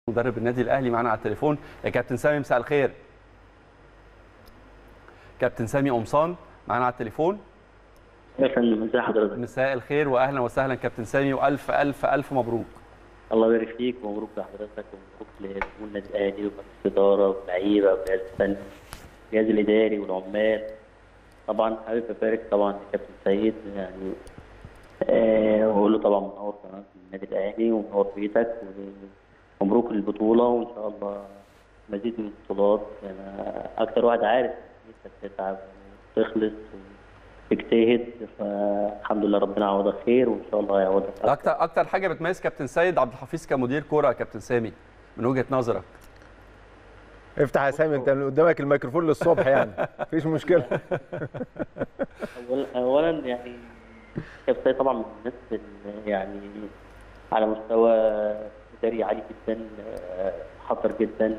مدرب النادي الاهلي معانا على التليفون يا كابتن سامي مساء الخير كابتن سامي قمصان معانا على التليفون يا فندم ازي حضرتك مساء الخير واهلا وسهلا كابتن سامي والف الف الف مبروك الله يبارك فيك ومبروك لحضرتك ومبروك لجمهور النادي الاهلي ومجلس الاداره واللعيبه والجهاز الفني الجهاز الاداري والعمال طبعا حابب ابارك طبعا لكابتن سيد يعني آه واقول له طبعا منور قناه النادي الاهلي ومنور بيتك ومبروك البطوله وان شاء الله مزيد من البطولات يعني اكتر واحد عارف انت بتتعب وتخلص تجتهد فالحمد لله ربنا عوضك خير وان شاء الله هيعوضك اكتر اكتر حاجه بتميز كابتن سيد عبد الحفيظ كمدير كوره يا كابتن سامي من وجهه نظرك افتح يا سامي انت قدامك الميكروفون للصبح يعني مفيش مشكله اولا اولا يعني كابتن سيد طبعا من الناس اللي يعني على مستوى اداري عالي جدا حاضر جدا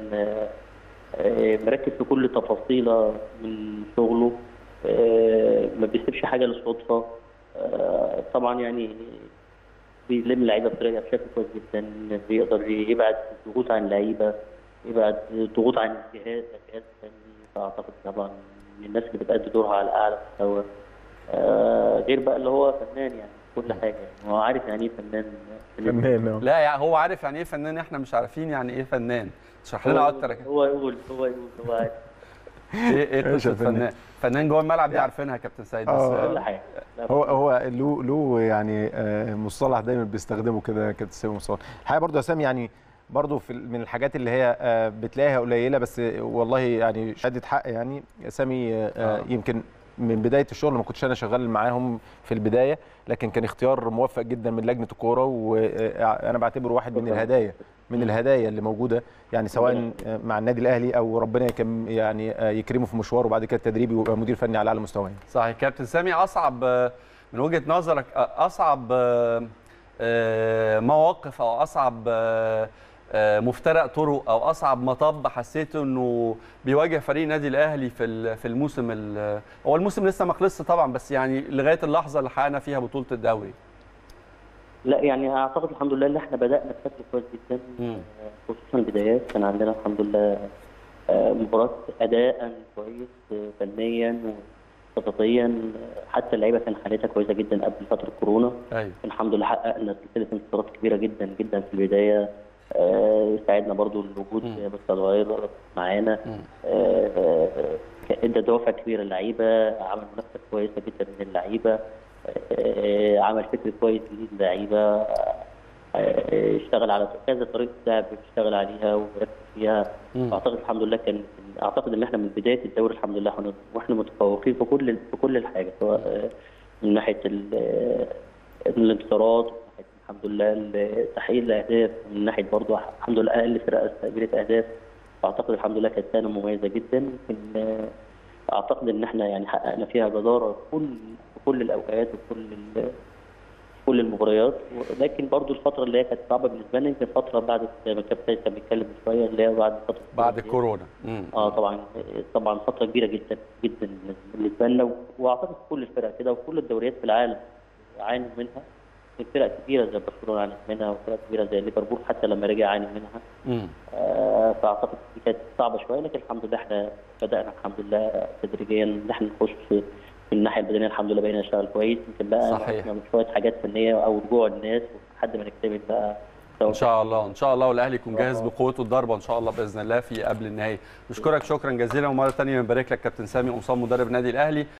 مركز في كل تفاصيله من شغله ما بيسيبش حاجه للصدفه طبعا يعني بيلم اللعيبه بطريقه بشكل كويس جدا بيقدر يبعد ضغوط عن اللعيبه يبعد ضغوط عن الجهاز الجهاز الفني فاعتقد طبعا من الناس اللي بتأدي دورها على اعلى مستوى غير بقى اللي هو فنان يعني كل حاجه يعني هو عارف يعني ايه فنان فنان لا يعني هو عارف يعني ايه فنان احنا مش عارفين يعني ايه فنان اشرح لنا اكتر يا هو يقول هو يقول هو عارف ايه ايه قصه فنان فنان جوه الملعب دي عارفينها كابتن سيد بس كل حاجه هو هو له له يعني مصطلح دايما بيستخدمه كده كابتن سامي مصطلح الحقيقه برضه يا سامي يعني برضه في من الحاجات اللي هي بتلاقيها قليله بس والله يعني شهاده حق يعني سامي آه. يمكن من بدايه الشغل ما كنتش انا شغال معاهم في البدايه لكن كان اختيار موفق جدا من لجنه الكوره وانا بعتبره واحد من الهدايا من الهدايا اللي موجوده يعني سواء مع النادي الاهلي او ربنا يكم يعني يكرمه في مشواره وبعد كده التدريبي ويبقى مدير فني على اعلى مستوى صحيح كابتن سامي اصعب من وجهه نظرك اصعب مواقف او اصعب مفترق طرق او اصعب مطب حسيته انه بيواجه فريق النادي الاهلي في في الموسم هو الموسم لسه ما خلصش طبعا بس يعني لغايه اللحظه اللي حققنا فيها بطوله الدوري لا يعني اعتقد الحمد لله ان احنا بدانا بشكل كويس جدا خصوصا البدايات كان عندنا الحمد لله مباراه اداء كويس فنيا خططيا حتى اللعيبه كان حالتها كويسه جدا قبل فتره كورونا ايوه الحمد لله حققنا سلسله انتصارات كبيره جدا جدا في البدايه آه ساعدنا برضو الوجود بس صغير معانا آه ادى دوافع كبيره للعيبه عمل منافسه كويسه جدا من اللعيبه آه عمل فكر كويس للعيبه اشتغل على كذا طريقه لعب بيشتغل عليها وركز فيها اعتقد الحمد لله كان اعتقد ان احنا من بدايه الدوري الحمد لله واحنا متفوقين في كل في كل الحاجه سواء من ناحيه الانتصارات الحمد لله تحقيق الاهداف من ناحيه برضه الحمد لله اقل فرقه استقبلت اهداف اعتقد الحمد لله كانت سنه مميزه جدا يمكن اعتقد ان احنا يعني حققنا فيها جداره في كل في كل الاوقات وفي كل كل المباريات لكن برضه الفتره اللي هي كانت صعبه بالنسبه لنا يمكن فتره بعد ما كابتن كان بيتكلم شويه اللي هي بعد فتره بعد الكورونا اه طبعا طبعا فتره كبيره جدا جدا بالنسبه لنا واعتقد في كل الفرق كده وكل الدوريات في العالم عانوا منها في فرق كبيره زي برشلونه عانت منها وفرق كبيره زي ليفربول حتى لما رجع عاني منها آه فاعتقد دي كانت صعبه شويه لكن الحمد لله احنا بدانا الحمد لله تدريجيا ان احنا نخش في من الناحيه البدنيه الحمد لله بقينا نشتغل كويس يمكن بقى صحيح من شويه حاجات فنيه او رجوع الناس لحد ما نكتمل بقى ان شاء الله ان شاء الله والاهلي يكون جاهز بقوته الضربه ان شاء الله باذن الله في قبل النهائي نشكرك شكرا جزيلا ومره ثانيه بنبارك لك كابتن سامي قمصان مدرب النادي الاهلي